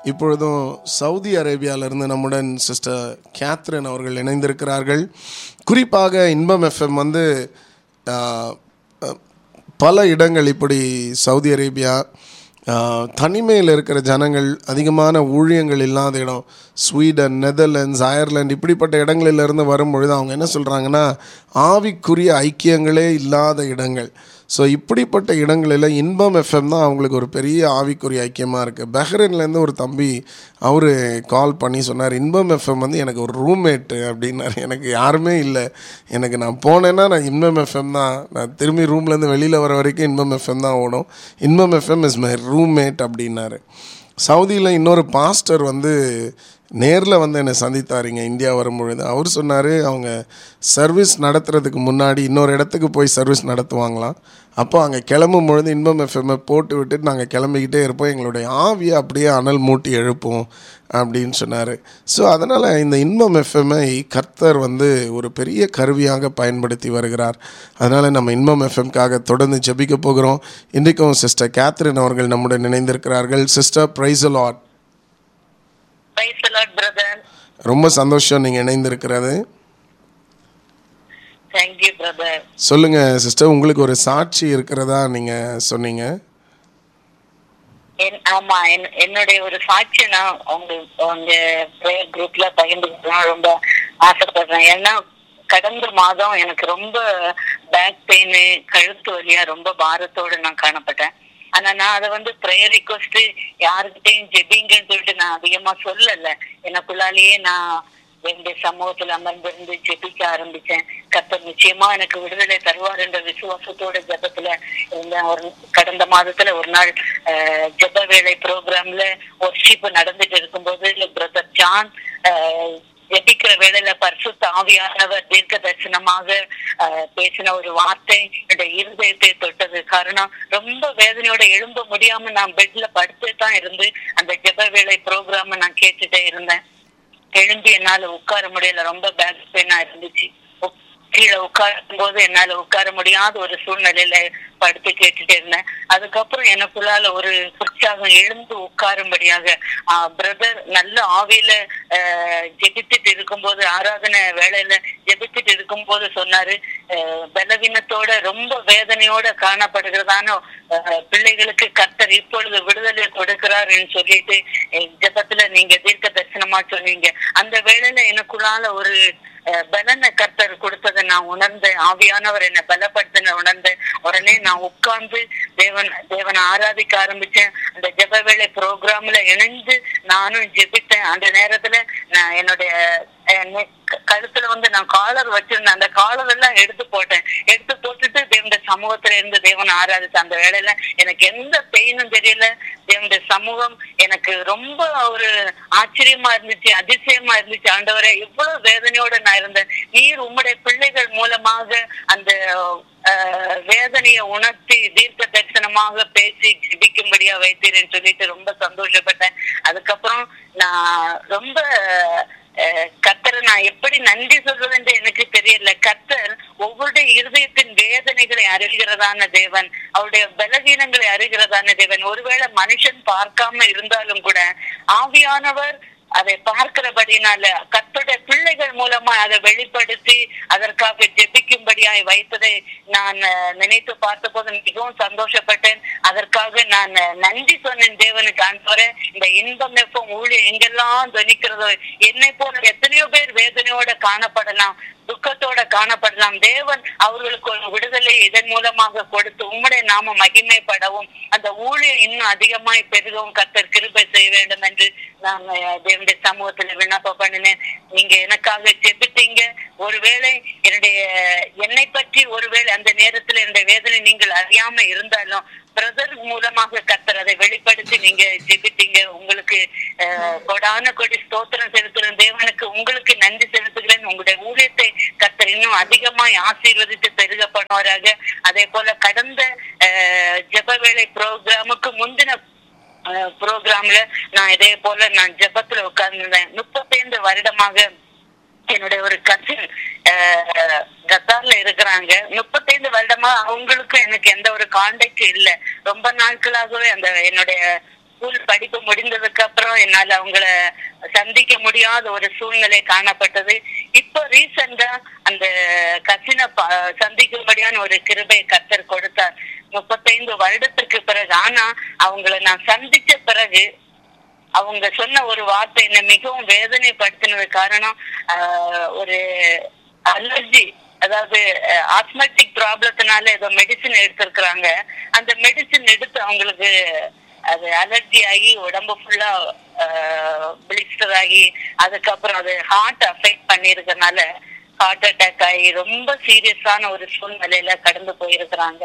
இப்பொழுதும் சவுதி அரேபியாவிலிருந்து நம்முடன் sister Catherine அவர்கள் இணைந்திருக்கிறார்கள் குறிப்பாக இன்பம் எஃப்எம் வந்து ஆஹ், அஹ், பல இடங்கள் இப்படி சவுதி அரேபியா ஆஹ், தனிமையில் இருக்கிற ஜனங்கள் அதிகமான ஊழியங்கள் இல்லாத இடம் ஸ்வீடன் நெதர்லாண்ட்ஸ் அயர்லாந்து இப்படிப்பட்ட இடங்களிலிருந்து வரும்பொழுது அவங்க என்ன சொல்கிறாங்கன்னா ஆவிக்குரிய ஐக்கியங்களே இல்லாத இடங்கள் ஸோ இப்படிப்பட்ட இடங்களில் இன்பம் எஃப்எம் தான் அவங்களுக்கு ஒரு பெரிய ஆவிக்குரிய ஐக்கியமாக இருக்குது பஹ்ரைன்லேருந்து ஒரு தம்பி அவர் கால் பண்ணி சொன்னார் இன்பம் எஃப்எம் வந்து எனக்கு ஒரு ரூம்மேட்டு அப்படின்னாரு எனக்கு யாருமே இல்லை எனக்கு நான் போனேன்னா நான் இன்பம் எஃப்எம் தான் நான் திரும்பி ரூம்லேருந்து வெளியில் வர வரைக்கும் இன்பம் எஃப்எம் தான் ஓடும் இன்பம் எஃப்எம் இஸ் மை ரூம்மேட் அப்படின்னாரு சவுதியில் இன்னொரு பாஸ்டர் வந்து நேரில் வந்து என்னை சந்தித்தாருங்க இந்தியா வரும்பொழுது அவர் சொன்னார் அவங்க சர்வீஸ் நடத்துறதுக்கு முன்னாடி இன்னொரு இடத்துக்கு போய் சர்வீஸ் நடத்துவாங்களாம் அப்போ அங்கே கிளம்பும் பொழுது இன்பம் எஃப்எம்ஐ போட்டு விட்டுட்டு நாங்கள் கிளம்பிக்கிட்டே இருப்போம் எங்களுடைய ஆவியை அப்படியே அனல் மூட்டி எழுப்போம் அப்படின்னு சொன்னார் ஸோ அதனால் இந்த இன்பம் எஃப்எம்ஐ கர்த்தர் வந்து ஒரு பெரிய கருவியாக பயன்படுத்தி வருகிறார் அதனால் நம்ம இன்பம் எஃப்எம்காக தொடர்ந்து ஜெபிக்க போகிறோம் இன்றைக்கும் சிஸ்டர் கேத்ரின் அவர்கள் நம்முடன் இணைந்திருக்கிறார்கள் sister praise Lord Praise the Lord, brother. ரொம்ப சந்தோஷம் நீங்கள் இணைந்திருக்கிறது Thank you, brother. சொல்லுங்க சிஸ்டர் உங்களுக்கு ஒரு சாட்சி இருக்கிறதா நீங்கள் சொன்னீங்க என் ஆமா என்- என்னுடைய ஒரு சாட்சியை நான் உங்க உங்க ப்ரேயர் குரூப்ல பகிர்ந்துக்கலாம் ரொம்ப ஆசைப்படுறேன் ஏன்னா கடந்த மாதம் எனக்கு ரொம்ப பேக் பெயின் கழுத்து வலியா ரொம்ப பாரத்தோட நான் காணப்பட்டேன் ஆனா நான் அதை வந்து ப்ரேயர் ரிக்வஸ்ட் யாருக்கிட்டையும் ஜெபிங்கன்னு சொல்லிட்டு நான் அதிகமா சொல்லல எனக்குள்ளாலேயே நான் என்னுடைய சமூகத்துல அமர்ந்திருந்து ஜெபிக்க ஆரம்பிச்சேன் கர்த்தர் நிச்சயமா எனக்கு விடுதலை தருவார் என்ற விசுவாசத்தோட ஜெபத்துல இருந்தேன் ஒரு கடந்த மாதத்துல ஒரு நாள் அஹ், ஜெப வேலை ப்ரோக்ராம்ல ஒர்ஷிப் நடந்துட்டு இருக்கும்போது பிரதர் ஜான் அஹ், ஜெபிக்கிற வேளையில பரிசுத்த ஆவியானவர் தீர்க்க தரிசனமாக அஹ், பேசின ஒரு வார்த்தை என்னுடைய இருதயத்தை தொட்டது காரணம் ரொம்ப வேதனையோட எழும்ப முடியாம நான் பெட்ல படுத்து தான் இருந்து அந்த ஜெப வேலை ப்ரோக்ராம் நான் கேட்டுட்டே இருந்தேன் எழும்பி என்னால உட்கார முடியல ரொம்ப பேக் பெயினா இருந்துச்சு உக்- கீழே உட்காரும் போது என்னால உட்கார முடியாத ஒரு சூழ்நிலையில படுத்து கேட்டுட்டே இருந்தேன் அதுக்கப்புறம் எனக்குள்ளால ஒரு உற்சாகம் எழுந்து உட்காரும்படியாக பிரதர் நல்ல ஆவியில ஆஹ், ஜெபித்துட்டு இருக்கும்போது ஆராதனை வேலையில ஜெபித்துட்டு இருக்கும்போது சொன்னாரு ஆஹ், பலவீனத்தோட ரொம்ப வேதனையோட காணப்படுகிறதான ஆஹ், பிள்ளைகளுக்கு கர்த்தர் இப்பொழுது விடுதலை கொடுக்கிறாருன்னு சொல்லிட்டு அஹ், ஜெபத்துல நீங்க தீர்க்க தரிசனமா சொன்னீங்க அந்த வேளையில எனக்குள்ளால ஒரு அஹ், பலனை கர்த்தர் கொடுத்ததை நான் உணர்ந்தேன் ஆவியானவர் என்னை பலப்படுத்தின உணர்ந்தேன் உடனே நான் உட்கார்ந்து தேவன் தேவனை ஆராதிக்க ஆரம்பிச்சேன் அந்த ஜெப வேலை ப்ரோக்ராம்ல இணைந்து நானும் ஜெபித்தேன் அந்த நேரத்துல நான் என்னுடைய அஹ், நெ- க- கழுத்துல வந்து நான் காலர் வச்சிருந்தேன் அந்த காலர் எல்லாம் எடுத்து போட்டேன் எடுத்து போட்டுட்டு தேவனுடைய சமூகத்துல இருந்து தேவனை ஆராதிச்சேன் அந்த வேலையில எனக்கு எந்த பெயினும் தெரியல தேவனுடைய சமூகம் எனக்கு ரொம்ப ஒரு ஆச்சரியமா இருந்துச்சு அதிசயமா இருந்துச்சு ஆண்டவரே இவ்வளவு வேதனையோட நான் இருந்தேன் நீர் உம்முடைய பிள்ளைகள் மூலமாக அந்த அஹ், வேதனையை உணர்த்தி தீர்க்க தரிசனமாக பேசி ஜிபிக்கும்படியா வைத்தீரேன்னு சொல்லிட்டு ரொம்ப சந்தோஷப்பட்டேன் அதுக்கப்புறம் நான் ரொம்ப அஹ், கர்த்தரை நான் எப்படி நன்றி சொல்றது என்று எனக்கு தெரியல கர்த்தர் ஒவ்வொருடைய இருதயத்தின் வேதனைகளை அறிகிறதான தேவன் அவருடைய பலவீனங்களை அறிகிறதான தேவன் ஒருவேளை மனுஷன் பார்க்காம இருந்தாலும் கூட ஆவியானவர் அதை பார்க்கிறபடினால கர்த்தருடைய பிள்ளைகள் மூலமா அதை வெளிப்படுத்தி அதற்காக ஜெபிக்கும்படியாய் வைத்ததை நான் அஹ், நினைத்து பார்த்தபோது மிகவும் சந்தோஷப்பட்டேன் அதற்காக நான் அஹ், நன்றி சொன்னேன் தேவனுக்கு ஆண்டவரே இந்த இன்பம் எப்போ ஊழியம் எங்கெல்லாம் துணிக்கிறதோ என்னை போல எத்தனையோ பேர் வேதனையோட காணப்படலாம் துக்கத்தோட காணப்படலாம் தேவன் அவர்களுக்கு ஒரு விடுதலை இதன் மூலமாக கொடுத்து உம்முடைய நாம மகிமைப்படவும் அந்த ஊழியம் இன்னும் அதிகமாய் பெருகவும் கர்த்தர் கிருபை செய்ய வேண்டும் என்று நான் அஹ், தேவனுடைய சமூகத்துல விண்ணப்பம் பண்ணினேன் நீங்க எனக்காக ஜெபித்தீங்க ஒருவேளை என்னுடைய என்னை பற்றி ஒருவேளை அந்த நேரத்துல என்னுடைய வேதனை நீங்கள் அறியாம இருந்தாலும் பிரதர் மூலமாக கர்த்தர் அதை வெளிப்படுத்தி நீங்க ஜெபித்தீங்க உங்களுக்கு அஹ், கொடான கொடி ஸ்தோத்திரம் செலுத்துகிறேன் தேவனுக்கு உங்களுக்கு நன்றி செலுத்துகிறேன் உங்களுடைய ஊழியத்தை கர்த்தர் இன்னும் அதிகமாய் ஆசீர்வதித்து பெருக பண்ணுவாராக அதே போல கடந்த அஹ், ஜெப வேலை ப்ரோக்ராமுக்கு முந்தின ப்ரோக்ராம்ல நான் இதே போல நான் ஜெபத்துல உட்கார்ந்திருந்தேன் முப்பத்தைந்து வருடமாக என்னுடைய ஒரு கசின் கத்தார்ல இருக்கிறாங்க முப்பத்தைந்து வருடமா அவங்களுக்கும் எனக்கு எந்த ஒரு கான்டாக்ட் இல்ல ரொம்ப நாட்களாகவே அந்த என்னுடைய ஸ்கூல் படிப்பு முடிந்ததுக்கு அப்புறம் என்னால அவங்கள சந்திக்க முடியாத ஒரு சூழ்நிலை காணப்பட்டது இப்போ ரீசெண்டா அந்த கசினை சந்திக்கும்படியான ஒரு கிருபை கத்தர் கொடுத்தார் முப்பத்தைந்து வருடத்துக்கு பிறகு ஆனா அவங்கள நான் சந்திச்ச பிறகு அவங்க சொன்ன ஒரு வார்த்தை என்னை மிகவும் வேதனைப்படுத்தினது காரணம் ஆஹ், ஒரு அலர்ஜி அதாவது ஆஸ்மெட்டிக் ப்ராப்ளத்தினால ஏதோ மெடிசின் எடுத்திருக்கிறாங்க அந்த மெடிசின் எடுத்து அவங்களுக்கு அது அலர்ஜி ஆகி உடம்பு ஃபுல்லா பிளிஸ்டர் ஆகி அதுக்கப்புறம் அது ஹார்ட் அஃபெக்ட் பண்ணியிருக்கனால ஹார்ட் அட்டாக் ஆகி ரொம்ப சீரியஸான ஒரு சூழ்நிலையில கடந்து போயிருக்கிறாங்க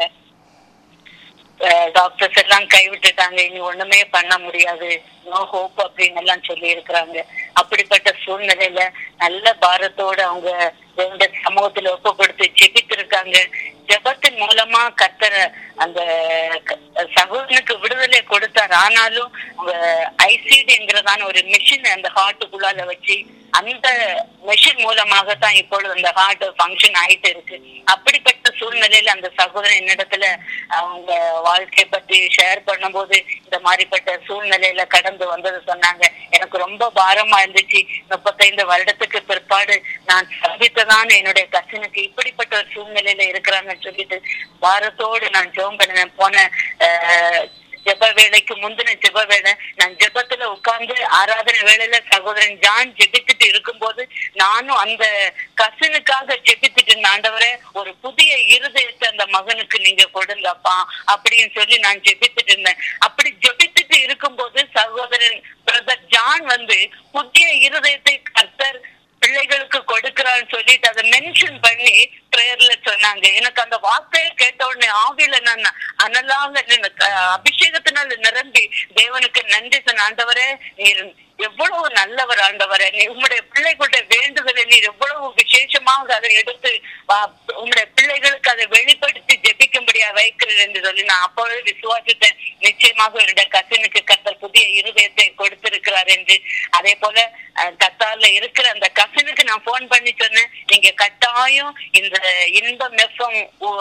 டாக்டர்ஸ் எல்லாம் கைவிட்டுட்டாங்க இனி ஒண்ணுமே பண்ண முடியாது நோ ஹோப் அப்படின்னு எல்லாம் சொல்லி இருக்கிறாங்க அப்படிப்பட்ட சூழ்நிலையில நல்ல பாரத்தோட அவங்க தேவனுடைய சமூகத்துல ஒப்பு கொடுத்து ஜெபித்திருக்காங்க ஜெபத்தின் மூலமா கத்தர அந்த க- சகோதரனுக்கு விடுதலை கொடுத்தார் ஆனாலும் அவங்க ஐசிடிங்கிறதான ஒரு மிஷின் அந்த ஹார்ட்டுக்குள்ளால வச்சு அந்த மெஷின் மூலமாக தான் இப்பொழுது அந்த ஹார்ட் ஃபங்க்ஷன் ஆயிட்டு இருக்கு அப்படிப்பட்ட சூழ்நிலையில அந்த சகோதரன் என்னிடத்துல அவங்க வாழ்க்கை பற்றி ஷேர் பண்ணும்போது இந்த மாதிரிப்பட்ட சூழ்நிலையில கடந்து வந்தது சொன்னாங்க எனக்கு ரொம்ப பாரமா இருந்துச்சு முப்பத்தைந்து வருடத்துக்கு பிற்பாடு நான் சந்தித்ததான என்னுடைய கசினுக்கு இப்படிப்பட்ட ஒரு சூழ்நிலையில இருக்கிறாங்கன்னு சொல்லிட்டு பாரத்தோடு நான் ஜெபம் பண்ணினேன் போன அஹ், ஜெப வேலைக்கு முந்தின ஜெப வேலை நான் ஜெபத்துல உட்கார்ந்து ஆராதனை வேலையில சகோதரன் ஜான் ஜெபித்துட்டு இருக்கும்போது நானும் அந்த கசினுக்காக ஜெபித்துட்டு இருந்த ஆண்டவரே ஒரு புதிய இருதயத்தை அந்த மகனுக்கு நீங்க கொடுங்கப்பா அப்படின்னு சொல்லி நான் ஜெபித்துட்டு இருந்தேன் அப்படி ஜெபித்துட்டு இருக்கும்போது சகோதரன் பிரதர் ஜான் வந்து புதிய இருதயத்தை கர்த்தர் பிள்ளைகளுக்கு கொடுக்கிறான்னு சொல்லிட்டு அதை மென்ஷன் பண்ணி பிரேயர்ல சொன்னாங்க எனக்கு அந்த வார்த்தையை கேட்ட உடனே ஆவியில நான் அனலாக நின்னு- அஹ் அபிஷேகத்தினால நிரம்பி தேவனுக்கு நன்றி சொன்ன ஆண்டவரே நீர் எவ்வளவு நல்லவர் ஆண்டவரே நீ உம்முடைய பிள்ளைகளுடைய வேண்டுதலை நீர் எவ்வளவு விசேஷமாக அதை எடுத்து வா- உம்முடைய பிள்ளைகளுக்கு அதை வெளிப்படுத்தி ஜெபிக்கும்படியா வைக்கிறேன் என்று சொல்லி நான் அப்பொழுது விசுவாசித்தேன் நிச்சயமாக என்னுடைய கசினுக்கு கத்தர் புதிய இருதயத்தை கொடுத்திருக்கிறார் என்று அதே போல அஹ், கத்தார்ல இருக்கிற அந்த கசினுக்கு நான் போன் பண்ணி சொன்னேன் நீங்க கட்டாயம் இந்த இன்பம் எஃப்எம்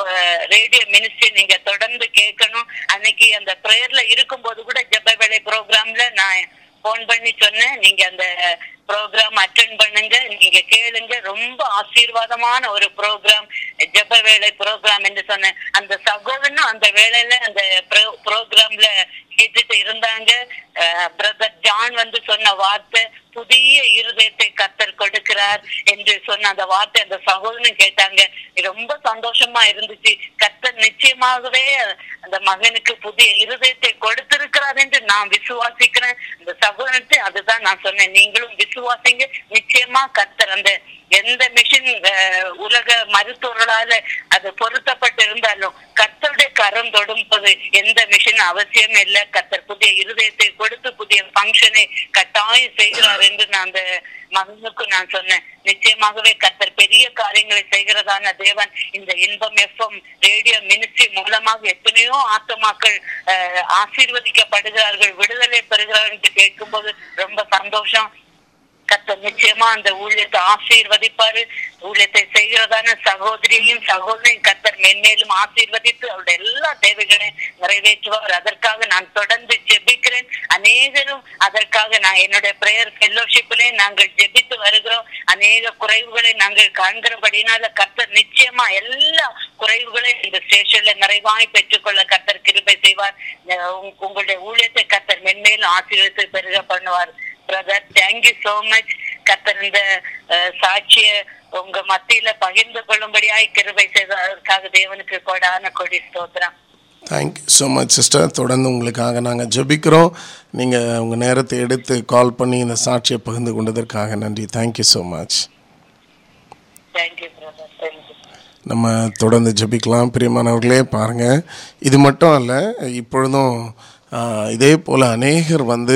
ரேடியோ மினிஸ்ட்ரி நீங்க தொடர்ந்து கேட்கணும் அன்னைக்கு அந்த பிரேயர்ல இருக்கும்போது கூட ஜெப வேலை ப்ரோக்ராம்ல நான் போன் பண்ணி சொன்னேன் நீங்க அந்த ப்ரோக்ராம் அட்டென்ட் பண்ணுங்க நீங்க கேளுங்க ரொம்ப ஆசீர்வாதமான ஒரு ப்ரோக்ராம் ஜெப வேலை ப்ரோக்ராம் என்று சொன்னேன் அந்த சகோதரனும் அந்த வேலையில அந்த ப்ரோக்ராம்ல கேட்டுட்டு இருந்தாங்க பிரதர் ஜான் வந்து சொன்ன வார்த்தை புதிய இருதயத்தை கத்தர் கொடுக்கிறார் என்று சொன்ன அந்த வார்த்தை அந்த சகோதரனும் கேட்டாங்க ரொம்ப சந்தோஷமா இருந்துச்சு கத்தர் நிச்சயமாகவே அந்த மகனுக்கு புதிய இருதயத்தை கொடுத்திருக்கிறார் என்று நான் விசுவாசிக்கிறேன் அந்த சகோதரத்தை அதுதான் நான் சொன்னேன் நீங்களும் விசுவாசிங்க நிச்சயமா கத்தர் அந்த எந்த மிஷின் உலக மருத்துவர்களால அது பொருத்தப்பட்டு இருந்தாலும் கத்தருடைய கரம் தொடும்போது எந்த மிஷின் அவசியம் இல்லை கத்தர் புதிய இருதயத்தை கொடுத்து புதிய ஃபங்க்ஷனை கட்டாயம் செய்கிறார் என்று நான் அந்த மகனுக்கு நான் சொன்னேன் நிச்சயமாகவே கத்தர் பெரிய காரியங்களை செய்கிறதான தேவன் இந்த இன்பம் எஃப்எம் ரேடியோ மினிஸ்ட்ரி மூலமாக எத்தனையோ ஆத்மாக்கள் அஹ், ஆசீர்வதிக்கப்படுகிறார்கள் விடுதலை பெறுகிறார்கள் என்று கேட்கும்போது ரொம்ப சந்தோஷம் கத்தர் நிச்சயமா அந்த ஊழியத்தை ஆசீர்வதிப்பாரு ஊழியத்தை செய்கிறதான சகோதரியையும் சகோதரியும் கத்தர் மென்மேலும் ஆசீர்வதித்து அவருடைய எல்லா தேவைகளையும் நிறைவேற்றுவார் அதற்காக நான் தொடர்ந்து ஜெபிக்கிறேன் அநேகரும் அதற்காக நான் என்னுடைய பிரேயர் ஃபெல்லோஷிப்பிலே நாங்கள் ஜெபித்து வருகிறோம் அநேக குறைவுகளை நாங்கள் காண்கிறபடினால கத்தர் நிச்சயமா எல்லா குறைவுகளையும் இந்த ஸ்டேஷன்ல நிறைவாய் பெற்றுக்கொள்ள கத்தர் கிருபை செய்வார் அஹ் உங்க- உங்களுடைய ஊழியத்தை கத்தர் மென்மேலும் ஆசீர்வதித்து பெருக பண்ணுவார் பிரதர் தேங்க்யூ சோ மச் கத்தர் இந்த அஹ், சாட்சிய உங்க மத்தியில பகிர்ந்து கொள்ளும்படியாய் கிருபை செய்ததற்காக தேவனுக்கு கொடான கொடி ஸ்தோத்திரம் தேங்க்யூ ஸோ மச் சிஸ்டர் தொடர்ந்து உங்களுக்காக நாங்கள் ஜெபிக்கிறோம் நீங்கள் உங்கள் நேரத்தை எடுத்து கால் பண்ணி இந்த சாட்சியை பகிர்ந்து கொண்டதற்காக நன்றி thank you so much thank you brother thank you நம்ம தொடர்ந்து ஜெபிக்கலாம் பிரியமானவர்களே பாருங்கள் இது மட்டும் அல்ல இப்பொழுதும் ஆஹ், இதே போல் அநேகர் வந்து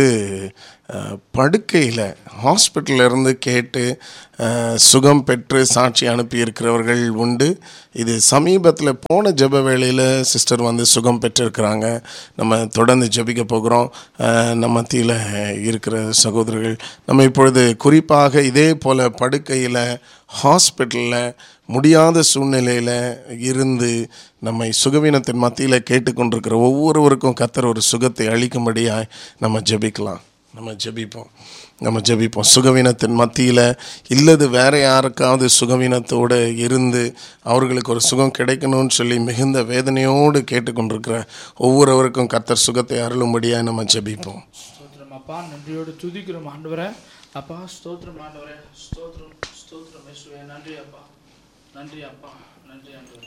படுக்கையில் ஹாஸ்பிட்டல்ல இருந்து கேட்டு ஆஹ், சுகம் பெற்று சாட்சி அனுப்பியிருக்கிறவர்கள் உண்டு இது சமீபத்தில் போன ஜெப வேளையில் சிஸ்டர் வந்து சுகம் பெற்றிருக்கிறாங்க நம்ம தொடர்ந்து ஜெபிக்க போகிறோம் ஆஹ், நம்ம மத்தியில் இருக்கிற சகோதரர்கள் நம்ம இப்பொழுது குறிப்பாக இதே போல் படுக்கையில் ஹாஸ்பிட்டலில் முடியாத சூழ்நிலையில் இருந்து நம்மை சுகவீனத்தின் மத்தியில் கேட்டுக்கொண்டிருக்கிற ஒவ்வொருவருக்கும் கத்தர் ஒரு சுகத்தை அளிக்கும்படியாய் நம்ம ஜெபிக்கலாம் நம்ம ஜெபிப்போம் நம்ம ஜெபிப்போம் சுகவீனத்தின் மத்தியில் இல்லது வேற யாருக்காவது சுகவீனத்தோடு இருந்து அவர்களுக்கு ஒரு சுகம் கிடைக்கணும்னு சொல்லி மிகுந்த வேதனையோடு கேட்டுக்கொண்டிருக்கிற ஒவ்வொருவருக்கும் கத்தர் சுகத்தை அருளும்படியாய் நம்ம ஜெபிப்போம் ஸ்தோத்திரம் அப்பா நன்றியோடு துதிக்கிறோம் ஆண்டவரே அப்பா ஸ்தோத்திரம் ஆண்டவரே ஸ்தோத்திரம் ஸ்தோத்திரம் இயேசுவே நன்றி அப்பா நன்றி அப்பா நன்றி ஆண்டவரே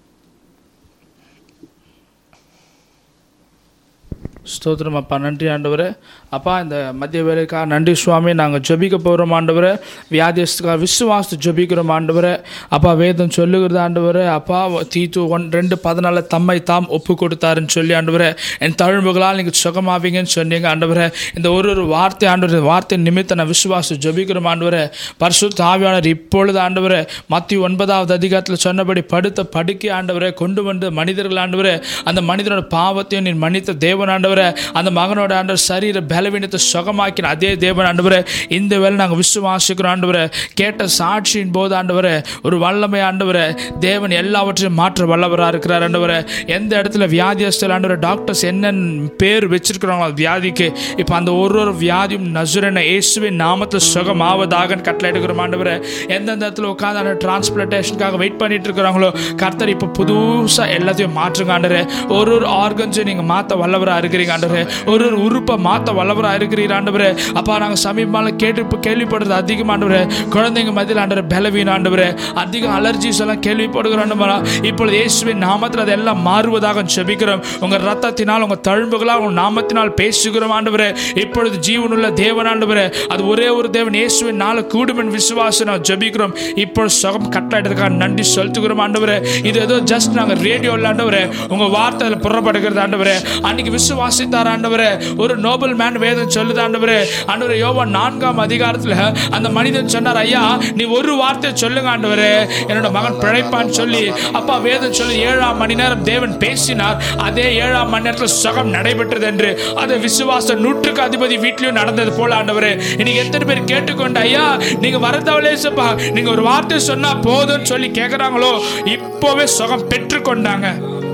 ஸ்தோத்திரம் அப்பா நன்றி ஆண்டவரே அப்பா இந்த மத்திய வேலைக்கா நன்றி சுவாமி நாங்கள் ஜெபிக்க போகிறோம் ஆண்டவரே வியாதியஸ்துக்காக விசுவாசத்தை ஜெபிக்கிறோம் ஆண்டவரே அப்பா வேதம் சொல்லுகிறது ஆண்டவரே அப்பா தீத்து ஒன் ரெண்டு பதினாலு தம்மை தாம் ஒப்பு கொடுத்தாருன்னு சொல்லி ஆண்டவரே என் தழும்புகளால் நீங்கள் சுகமாவீங்கன்னு சொன்னீங்க ஆண்டவரே இந்த ஒரு ஒரு வார்த்தை ஆண்டவர் வார்த்தை நிமித்த நான் விசுவாசம் ஜெபிக்கிறோம் ஆண்டவரே பரிசுத்த ஆவியாளர் இப்பொழுது ஆண்டவரே மத்திய ஒன்பதாவது அதிகாரத்தில் சொன்னபடி படுத்த படுக்கை ஆண்டவரே கொண்டு வந்து மனிதர்கள் ஆண்டவரே அந்த மனிதனோட பாவத்தையும் நீ மன்னித்த தேவன் ஆண்டவரே அந்த மகனோட ஆண்டவர் சரீர பலவீனத்தை சுகமாக்கின அதே தேவன் ஆண்டவரே இந்த வேலை நாங்கள் விசுவாசிக்கிறோம் ஆண்டவரே கேட்ட சாட்சியின் போது ஆண்டவரே ஒரு வல்லமை ஆண்டவரே தேவன் எல்லாவற்றையும் மாற்ற வல்லவராக இருக்கிறார் ஆண்டவரே எந்த இடத்துல வியாதியஸ்தல் ஆண்டவரே டாக்டர்ஸ் என்னென்ன பேர் வச்சிருக்கிறாங்களோ அந்த வியாதிக்கு இப்போ அந்த ஒரு ஒரு வியாதியும் நசுரனை இயேசுவின் நாமத்தில் சுகமாவதாக கட்டளை எடுக்கிறோம் ஆண்டவரே எந்தெந்த இடத்துல உட்காந்து அந்த டிரான்ஸ்பிளேஷனுக்காக வெயிட் பண்ணிட்டு இருக்கிறாங்களோ கர்த்தர் இப்போ புதுசாக எல்லாத்தையும் மாற்றுங்க ஆண்டவரே ஒரு ஒரு ஆர்கன்ஸையும் நீங்கள் மாற்ற வல்லவராக இருக்கிறீங்க ஆண்டவரே ஒரு ஒரு உறுப்பை மாற்ற வல்லவராக இருக்கிறீர் ஆண்டவரே அப்பா நாங்கள் சமீபமாக கேட்டு இப்போ கேள்விப்படுறது அதிகம் ஆண்டவரே குழந்தைங்க மத்தியில் ஆண்டவரே பலவீன ஆண்டவரே அதிகம் அலர்ஜிஸ் எல்லாம் கேள்விப்படுகிறோம் ஆண்டவரா இப்பொழுது இயேசுவின் நாமத்தில் அதெல்லாம் மாறுவதாக செபிக்கிறோம் உங்கள் ரத்தத்தினால் உங்கள் தழும்புகளால் உங்கள் நாமத்தினால் பேசுகிறோம் ஆண்டவரே இப்பொழுது ஜீவனுள்ள தேவன் ஆண்டவரே அது ஒரே ஒரு தேவன் இயேசுவின் நாள கூடுமென் விசுவாசம் நான் ஜெபிக்கிறோம் இப்போ சுகம் கட்டாயிட்டதுக்காக நன்றி செலுத்துகிறோம் ஆண்டவரே இது ஏதோ ஜஸ்ட் நாங்கள் ரேடியோவில் ஆண்டவரே உங்கள் வார்த்தையில் புறப்படுகிறது ஆண்டவரே அன்னைக்கு விசுவாசித்தார் ஆண்டவரே ஒரு நோபல் மேன் வேதம் சொல்லுது ஆண்டவரே ஆண்டவரே யோவா நான்காம் அதிகாரத்தில் அந்த மனிதன் சொன்னார் ஐயா நீ ஒரு வார்த்தை சொல்லுங்க ஆண்டவரே என்னோட மகன் பிழைப்பான்னு சொல்லி அப்பா வேதம் சொல்லி ஏழாம் மணி நேரம் தேவன் பேசினார் அதே ஏழாம் மணி நேரத்தில் சுகம் நடைபெற்றது என்று அது விசுவாச நூற்றுக்கு அதிபதி வீட்லயும் நடந்தது போல ஆண்டவரே இன்னைக்கு எத்தனை பேர் கேட்டுக்கொண்டு ஐயா நீங்க வரதவளேசப்பா நீங்க ஒரு வார்த்தை சொன்னா போதும்னு சொல்லி கேட்குறாங்களோ இப்போவே சுகம் பெற்றுக்கொண்டாங்க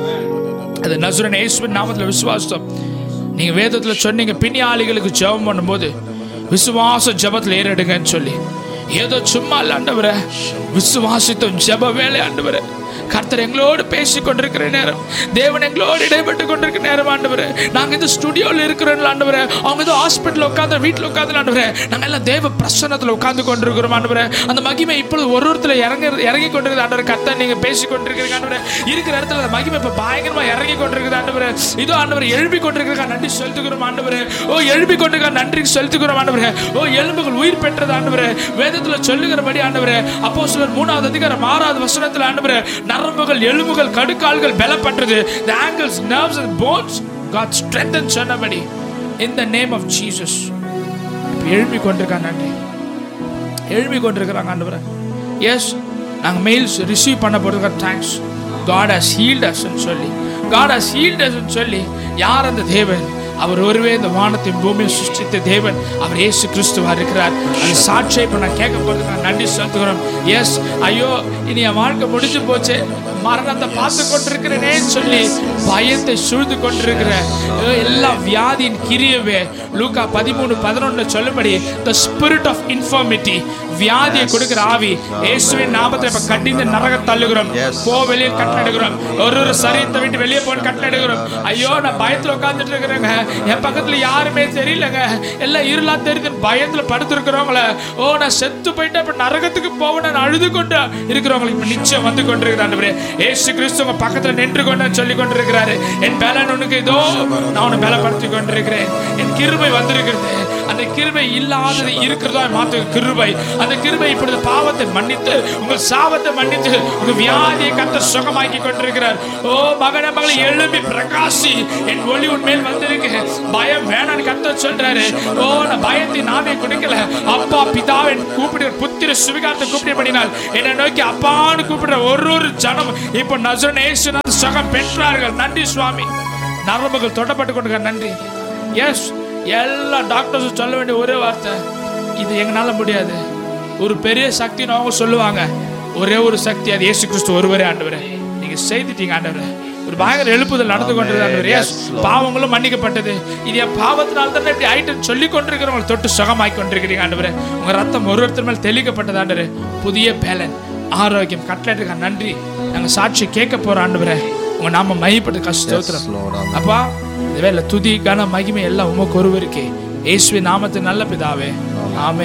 அது நசுரன் இயேசுவின் நாமத்தில் விசுவாசம் நீங்க வேதத்துல சொன்னீங்க பின்னியாளிகளுக்கு ஜெபம் பண்ணும்போது விசுவாச ஜெபத்தில் ஏறெடுங்கன்னு சொல்லி ஏதோ சும்மா இல்ல ஆண்டவரே விசுவாசித்தோம் ஜெப வேலை ஆண்டவரே கர்த்தர் எங்களோடு பேசி கொண்டிருக்கிற நேரம் தேவன் எங்களோடு இடைப்பட்டு கொண்டிருக்கிற நேரம் ஆண்டவரே நாங்க இந்த ஸ்டுடியோவில் இருக்கிறோம் ஆண்டவரே அவங்க ஏதோ ஹாஸ்பிட்டல் உட்காந்து வீட்டில் உட்காந்து ஆண்டவரே நாங்க எல்லாம் தேவ பிரசன்னத்தில் உட்கார்ந்து கொண்டிருக்கிறோம் ஆண்டவரே அந்த மகிமை இப்பொழுது ஒரு ஒருத்தர் இறங்கி இறங்கி கொண்டிருக்கிற ஆண்டவரே கர்த்தர் நீங்க பேசி கொண்டிருக்கிறீங்க ஆண்டவரே இருக்கிற இடத்துல அந்த மகிமை இப்ப பயங்கரமா இறங்கி கொண்டிருக்குது ஆண்டவரே இதோ ஆண்டவரே எழுப்பி கொண்டிருக்கிற நன்றி செலுத்துகிறோம் ஆண்டவரே ஓ எழுப்பி கொண்டிருக்கிற நன்றி செலுத்துகிறோம் ஆண்டவரே ஓ எலும்புகள் உயிர் பெற்றது ஆண்டவரே வேதத்துல சொல்லுகிறபடி ஆண்டவரே அப்போ சிலர் மூணாவது அதிகாரம் ஆறாவது வசனத்துல ஆண்டவரே நரம்புகள் எலும்புகள் கடுக்கால்கள் பலப்பட்டது the ankles nerves and bones got strengthened சொன்னபடி in the name of Jesus இப்ப எழுப்பி கொண்டிருக்காங்க நன்றி எழுப்பி கொண்டிருக்கிறாங்க ஆண்டவரே எஸ் நாங்கள் மெயில்ஸ் ரிசீவ் பண்ண போகிறதுக்கு தேங்க்ஸ் காட் ஹஸ் ஹீல்ட் அஸ்ன்னு சொல்லி காட் ஹஸ் ஹீல்ட் அஸ்ன்னு சொல்லி யார் அந்த தேவன் அவர் ஒருவே இந்த வானத்தின் பூமியை சிருஷ்டித்த தேவன் அவர் இயேசு கிறிஸ்துவா இருக்கிறார் அது சாட்சியை இப்போ நான் கேட்க போகிறதுக்கு நான் நன்றி செலுத்துகிறோம் எஸ் ஐயோ இனி என் வாழ்க்கை முடிஞ்சு போச்சு மரணத்தை பார்த்து கொண்டிருக்கிறேனே சொல்லி பயத்தை சூழ்ந்து கொண்டிருக்கிற ஐயோ, எல்லா வியாதியின் கிரியவே லூக்கா பதிமூணு பதினொன்று சொல்லும்படி த ஸ்பிரிட் ஆஃப் இன்ஃபார்மிட்டி வியாதியை கொடுக்கிற ஆவி இயேசுவின் நாமத்தை இப்ப கண்டிந்து நரக தள்ளுகிறோம் போ வெளியே கட்டெடுக்கிறோம் ஒரு ஒரு சரீரத்தை விட்டு வெளியே போய் கட்டெடுக்கிறோம் ஐயோ நான் பயத்துல உட்கார்ந்துட்டு இருக்கிறேங்க என் பக்கத்துல யாருமே தெரியலங்க எல்லாம் இருளா தெரியுது பயத்துல படுத்திருக்கிறவங்கள ஓ நான் செத்து போயிட்டு அப்ப நரகத்துக்கு போவேன் நான் அழுது கொண்டு இருக்கிறவங்களுக்கு இப்ப நிச்சயம் வந்து கொண்டிருக்கிறான் ஏசு கிறிஸ்து உங்க பக்கத்துல நின்று கொண்டு சொல்லி கொண்டிருக்கிறாரு என் பலன் உனக்கு இதோ நான் உன்னை பலப்படுத்தி கொண்டிருக்கிறேன் என் கிருபை வந்திருக்கிறது அந்த கிருபை இல்லாதது இருக்கிறதா மாற்று கிருபை அந்த கிருபை இப்பொழுது பாவத்தை மன்னித்து உங்கள் சாபத்தை மன்னித்து உங்க வியாதியை கத்த சுகமாக்கி கொண்டிருக்கிறார் ஓ மகன மகளை எழுப்பி பிரகாசி என் ஒளி உண்மையில் வந்திருக்கு பயம் வேணான்னு கத்த சொல்றாரு ஓ நான் பயத்தை நாமே கொடுக்கல அப்பா பிதாவின் கூப்பிடுற புத்திர சுவிகாரத்தை கூப்பிடப்படினால் என்னை நோக்கி அப்பான்னு கூப்பிடுற ஒரு ஒரு ஜனம் இப்போ நசுரன் ஏசுநாத் சுகம் பெற்றார்கள் நன்றி சுவாமி நரம்புகள் தொடப்பட்டு கொண்டு நன்றி எஸ் எல்லா டாக்டர்ஸும் சொல்ல வேண்டிய ஒரே வார்த்தை இது எங்களால முடியாது ஒரு பெரிய சக்தின்னு அவங்க சொல்லுவாங்க ஒரே ஒரு சக்தி அது இயேசு கிறிஸ்து ஒருவரே ஆண்டவரே நீங்க செய்துட்டீங்க ஆண்டவரே ஒரு பயங்கர எழுப்புதல் நடந்து கொண்டிருந்தது ஆண்டவரே Yes, பாவங்களும் மன்னிக்கப்பட்டது இது என் பாவத்தினால தான் இப்படி ஆயிட்டு சொல்லி கொண்டிருக்கிறவங்களை தொட்டு சுகமாக்கி கொண்டிருக்கிறீங்க ஆண்டவரே உங்க ரத்தம் ஒரு ஒருத்தர் மேல் தெளிக்கப்பட்டது ஆண்டவரே புதிய பேலன் ஆரோக்கியம் கட்டளைக்கு நன்றி நாங்க சாட்சி கேட்க போறோம் ஆண்டவரே உங்க நாம மையப்பட்டு கஷ்டோத்திரம் Lord, amen. அப்பா இந்த வேலை துதி கன மகிமை எல்லாம் உமக்கு ஒருவருக்கே இயேசுவின் நாமத்தின் நல்ல பிதாவே ஆமென்